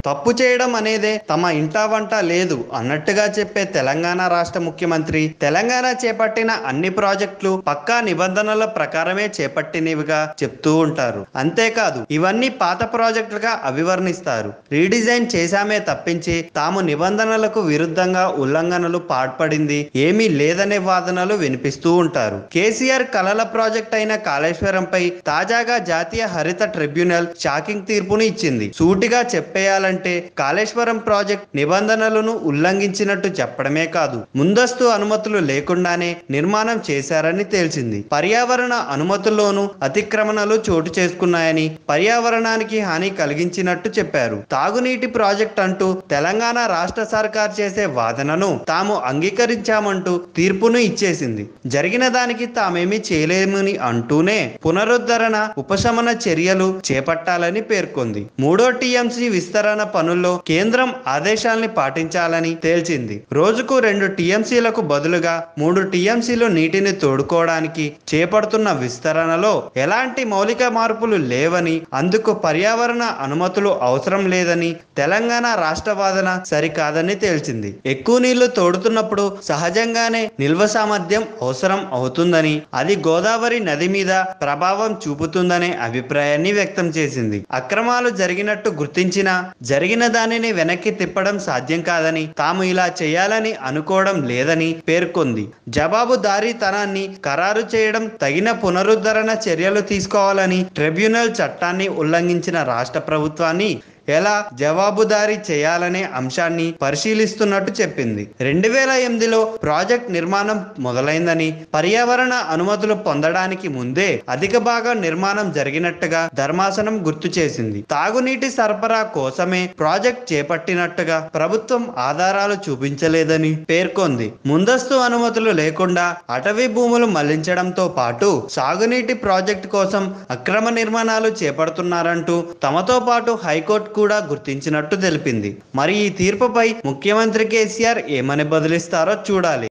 తప్పు చేయడం అనేదే తమ ఇంటా వంట లేదు అన్నట్టుగా చెప్పే తెలంగాణ రాష్ట్ర ముఖ్యమంత్రి తెలంగాణ చేపట్టిన అన్ని ప్రాజెక్టులు పక్కా నిబంధనల ప్రకారమే చేపట్టినవిగా చెప్తూ ఉంటారు అంతేకాదు ఇవన్నీ పాత ప్రాజెక్టులుగా అభివర్ణిస్తారు రీడిజైన్ చేశామే తప్పించి తాము నిబంధనలకు విరుద్ధంగా ఉల్లంఘనలు పాల్పడింది ఏమీ లేదనే వాదనలు వినిపిస్తూ ఉంటారు కేసీఆర్ కలల ప్రాజెక్ట్ అయిన కాళేశ్వరంపై తాజాగా జాతీయ హరిత ట్రిబ్యునల్ షాకింగ్ తీర్పును ఇచ్చింది సూటిగా చెప్పేయాలంటే కాళేశ్వరం ప్రాజెక్ట్ నిబంధనలను ఉల్లంఘించినట్టు చెప్పడమే కాదు ముందస్తు అనుమతులు లేకుండానే నిర్మాణం చేశారని తేల్చింది పర్యావరణ అనుమతుల్లోనూ అతిక్రమణలు చోటు చేసుకున్నాయని పర్యావరణానికి హాని కలిగించినట్టు చెప్పారు తాగునీటి ప్రాజెక్ట్ అంటూ తెలంగాణ రాష్ట్ర సర్కార్ చేసే వాదనను తాము అంగీకరించామంటూ తీర్పును ఇచ్చేసింది జరిగిన దానికి తామేమీ చేయలేమని అంటూనే పునరుద్ధరణ ఉపశమన చర్యలు చేపట్టాలని పేర్కొంది మూడో టీఎంసీ విస్తరణ పనుల్లో కేంద్రం ఆదేశాల్ని పాటించాలని తేల్చింది రోజుకు రెండు టీఎంసీలకు బదులుగా మూడు టీఎంసీలు నీటిని తోడుకోవడానికి చేపడుతున్న విస్తరణలో ఎలాంటి మౌలిక మార్పులు లేవని అందుకు పర్యావరణ అనుమతులు అవసరం లేదని తెలంగాణ రాష్ట్ర వాదన సరికాదని తేల్చింది ఎక్కువ నీళ్లు తోడుతున్నప్పుడు సహజంగానే నిల్వ సామర్థ్యం అవసరం అవుతుందని అది గోదావరి నది మీద ప్రభావం చూపుతుందనే అభిప్రాయాన్ని వ్యక్తం చేసింది అక్రమాలు జరిగినట్టు గుర్తించినా జరిగిన దానిని వెనక్కి తిప్పడం సాధ్యం కాదని తాము ఇలా చేయాలని అనుకోవడం లేదని పేర్కొంది జవాబుదారీతనాన్ని ఖరారు చేయడం తగిన పునరుద్ధరణ చర్యలు తీసుకోవాలని ట్రిబ్యునల్ చట్టాన్ని ఉల్లంఘించిన రాష్ట్ర ప్రభుత్వాన్ని ఎలా జవాబుదారీ చేయాలనే అంశాన్ని పరిశీలిస్తున్నట్టు చెప్పింది రెండు వేల ఎనిమిదిలో ప్రాజెక్ట్ నిర్మాణం మొదలైందని పర్యావరణ అనుమతులు పొందడానికి ముందే అధిక భాగం నిర్మాణం జరిగినట్టుగా ధర్మాసనం గుర్తు చేసింది తాగునీటి సరఫరా కోసమే ప్రాజెక్ట్ చేపట్టినట్టుగా ప్రభుత్వం ఆధారాలు చూపించలేదని పేర్కొంది ముందస్తు అనుమతులు లేకుండా అటవీ భూములు మళ్లించడంతో పాటు సాగునీటి ప్రాజెక్టు కోసం అక్రమ నిర్మాణాలు చేపడుతున్నారంటూ తమతో పాటు హైకోర్టు కూడా గుర్తించినట్టు తెలిపింది మరి ఈ తీర్పుపై ముఖ్యమంత్రి కేసీఆర్ ఏమని బదిలిస్తారో చూడాలి